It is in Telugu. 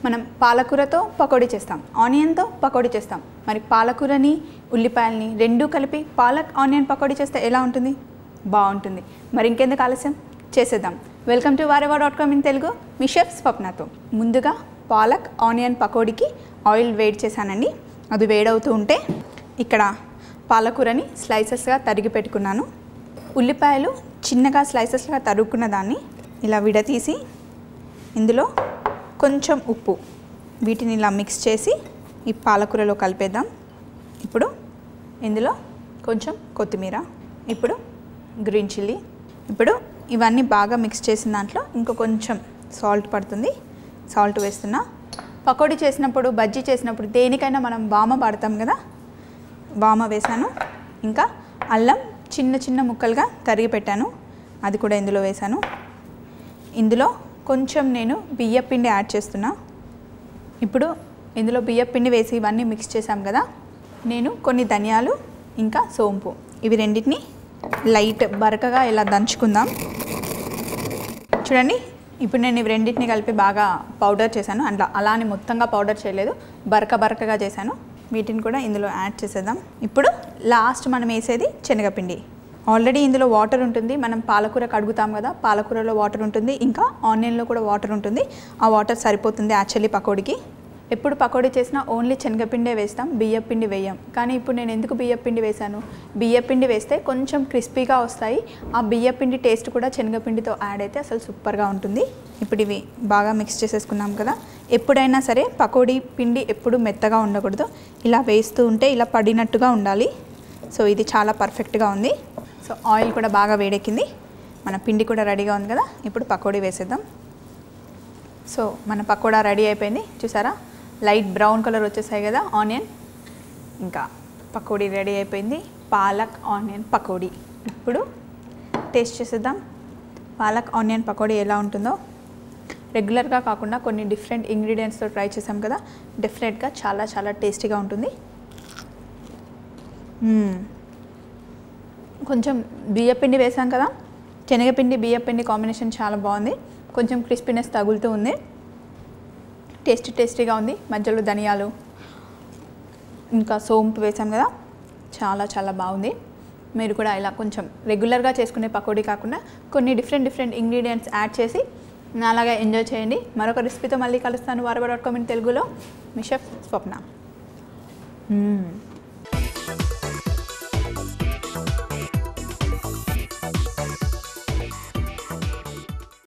మనం పాలకూరతో పకోడీ చేస్తాం ఆనియన్తో పకోడీ చేస్తాం మరి పాలకూరని ఉల్లిపాయల్ని రెండూ కలిపి పాలక్ ఆనియన్ పకోడీ చేస్తే ఎలా ఉంటుంది బాగుంటుంది మరి ఇంకెందుకు ఆలస్యం చేసేద్దాం welcome to Vahrehvah dot com in Telugu మీ షెఫ్ స్వప్నతో ముందుగా పాలక్ ఆనియన్ పకోడీకి ఆయిల్ వేడి చేశానండి అది వేడవుతూ ఉంటే ఇక్కడ పాలకూరని స్లైసెస్గా తరిగి పెట్టుకున్నాను ఉల్లిపాయలు చిన్నగా స్లైసెస్గా తరుగుకున్న దాన్ని ఇలా విడతీసి ఇందులో కొంచెం ఉప్పు వీటిని ఇలా మిక్స్ చేసి ఈ పాలకూరలో కలిపేద్దాం ఇప్పుడు ఇందులో కొంచెం కొత్తిమీర ఇప్పుడు గ్రీన్ చిల్లీ ఇప్పుడు ఇవన్నీ బాగా మిక్స్ చేసిన దాంట్లో ఇంకో కొంచెం సాల్ట్ పడుతుంది సాల్ట్ వేస్తున్నా పకోడీ చేసినప్పుడు బజ్జీ చేసినప్పుడు దేనికైనా మనం వామ పడతాం కదా వామ వేసాను ఇంకా అల్లం చిన్న చిన్న ముక్కలుగా తరిగి పెట్టాను అది కూడా ఇందులో వేసాను ఇందులో కొంచెం నేను బియ్య పిండి యాడ్ చేస్తున్నా ఇప్పుడు ఇందులో బియ్య పిండి వేసి ఇవన్నీ మిక్స్ చేసాం కదా నేను కొన్ని ధనియాలు ఇంకా సోంపు ఇవి రెండింటిని లైట్ బరకగా ఇలా దంచుకుందాం చూడండి ఇప్పుడు నేను ఇవి రెండింటిని కలిపి బాగా పౌడర్ చేశాను అండ్ అలానే మొత్తంగా పౌడర్ చేయలేదు బరక బరకగా చేశాను వీటిని కూడా ఇందులో యాడ్ చేసేద్దాం ఇప్పుడు లాస్ట్ మనం వేసేది శనగపిండి ఆల్రెడీ ఇందులో వాటర్ ఉంటుంది మనం పాలకూర కడుగుతాం కదా పాలకూరలో వాటర్ ఉంటుంది ఇంకా ఆనియన్లో కూడా వాటర్ ఉంటుంది ఆ వాటర్ సరిపోతుంది యాక్చువల్లీ పకోడీకి ఎప్పుడు పకోడీ చేసినా ఓన్లీ శనగపిండే వేస్తాం బియ్యపిండి వేయం కానీ ఇప్పుడు నేను ఎందుకు బియ్యపిండి వేశాను బియ్యపిండి వేస్తే కొంచెం క్రిస్పీగా వస్తాయి ఆ బియ్యపిండి టేస్ట్ కూడా శనగపిండితో యాడ్ అయితే అసలు సూపర్గా ఉంటుంది ఇప్పుడు ఇవి బాగా మిక్స్ చేసేసుకున్నాం కదా ఎప్పుడైనా సరే పకోడీ పిండి ఎప్పుడు మెత్తగా ఉండకూడదు ఇలా వేస్తూ ఉంటే ఇలా పడినట్టుగా ఉండాలి సో ఇది చాలా పర్ఫెక్ట్గా ఉంది సో ఆయిల్ కూడా బాగా వేడెక్కింది మన పిండి కూడా రెడీగా ఉంది కదా ఇప్పుడు పకోడీ వేసేద్దాం సో మన పకోడా రెడీ అయిపోయింది చూసారా లైట్ బ్రౌన్ కలర్ వచ్చేసాయి కదా ఆనియన్ ఇంకా పకోడీ రెడీ అయిపోయింది పాలక్ ఆనియన్ పకోడీ ఇప్పుడు టేస్ట్ చేసేద్దాం పాలక్ ఆనియన్ పకోడీ ఎలా ఉంటుందో రెగ్యులర్గా కాకుండా కొన్ని డిఫరెంట్ ఇంగ్రీడియంట్స్తో ట్రై చేసాం కదా డెఫినెట్గా చాలా చాలా టేస్టీగా ఉంటుంది మ్మ్. కొంచెం బియ్యపిండి వేసాం కదా శనగపిండి బియ్యపిండి కాంబినేషన్ చాలా బాగుంది కొంచెం క్రిస్పీనెస్ తగులుతూ ఉంది టేస్టీ టేస్టీగా ఉంది మధ్యలో ధనియాలు ఇంకా సోంపు వేసాం కదా చాలా చాలా బాగుంది మీరు కూడా ఇలా కొంచెం రెగ్యులర్గా చేసుకునే పకోడీ కాకుండా కొన్ని డిఫరెంట్ డిఫరెంట్ ఇంగ్రీడియంట్స్ యాడ్ చేసి అలాగా ఎంజాయ్ చేయండి మరొక రెసిపీతో మళ్ళీ కలుస్తాను వారబా డాట్ కామ్ ఇన్ తెలుగులో మీ షెఫ్ స్వప్న మ్మ్.